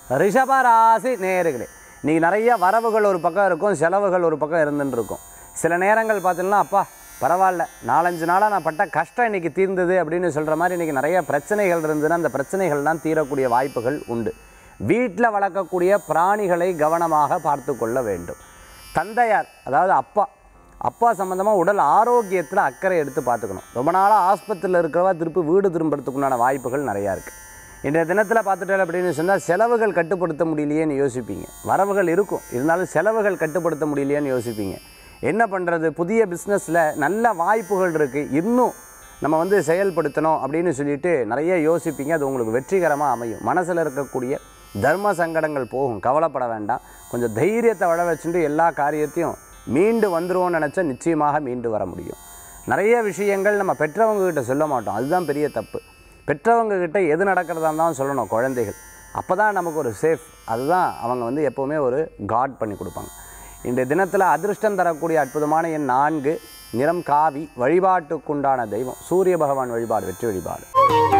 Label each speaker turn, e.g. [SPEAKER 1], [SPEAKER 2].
[SPEAKER 1] ரிஷபராசி நேயர்களே இன்றைக்கி நிறைய வரவுகள் ஒரு பக்கம் இருக்கும் செலவுகள் ஒரு பக்கம் இருந்துட்டு இருக்கும் சில நேரங்கள் பார்த்தீங்கன்னா அப்பா பரவாயில்ல நாலஞ்சு நாளாக நான் பட்ட கஷ்டம் இன்றைக்கி தீர்ந்தது அப்படின்னு சொல்கிற மாதிரி இன்றைக்கி நிறைய பிரச்சனைகள் இருந்ததுன்னா அந்த பிரச்சனைகள்லாம் தீரக்கூடிய வாய்ப்புகள் உண்டு வீட்டில் வளர்க்கக்கூடிய பிராணிகளை கவனமாக பார்த்து கொள்ள வேண்டும் தந்தையார் அதாவது அப்பா அப்பா சம்மந்தமாக உடல் ஆரோக்கியத்தில் அக்கறை எடுத்து பார்த்துக்கணும் ரொம்ப நாளாக ஆஸ்பத்திரியில் இருக்கிறவா திருப்பி வீடு திரும்புறதுக்குண்டான வாய்ப்புகள் நிறையா இருக்குது இன்றைய தினத்தில் பார்த்துட்டேன் அப்படின்னு சொன்னால் செலவுகள் கட்டுப்படுத்த முடியலையேன்னு யோசிப்பீங்க வரவுகள் இருக்கும் இருந்தாலும் செலவுகள் கட்டுப்படுத்த முடியலையேன்னு யோசிப்பீங்க என்ன பண்ணுறது புதிய பிஸ்னஸில் நல்ல வாய்ப்புகள் இருக்குது இன்னும் நம்ம வந்து செயல்படுத்தணும் அப்படின்னு சொல்லிட்டு நிறைய யோசிப்பீங்க அது உங்களுக்கு வெற்றிகரமாக அமையும் மனசில் இருக்கக்கூடிய தர்ம சங்கடங்கள் போகும் கவலைப்பட வேண்டாம் கொஞ்சம் தைரியத்தை வள வச்சுட்டு எல்லா காரியத்தையும் மீண்டு வந்துருவோம்னு நினச்சா நிச்சயமாக மீண்டு வர முடியும் நிறைய விஷயங்கள் நம்ம பெற்றவங்க கிட்ட சொல்ல மாட்டோம் அதுதான் பெரிய தப்பு பெற்றவங்க கிட்ட எது நடக்கிறதா இருந்தாலும் சொல்லணும் குழந்தைகள் அப்போ தான் நமக்கு ஒரு சேஃப் அதுதான் அவங்க வந்து எப்போவுமே ஒரு காட் பண்ணி கொடுப்பாங்க இன்றைய தினத்தில் அதிர்ஷ்டம் தரக்கூடிய அற்புதமான எண் நான்கு நிறம் காவி வழிபாட்டுக்குண்டான தெய்வம் சூரிய பகவான் வழிபாடு வெற்றி வழிபாடு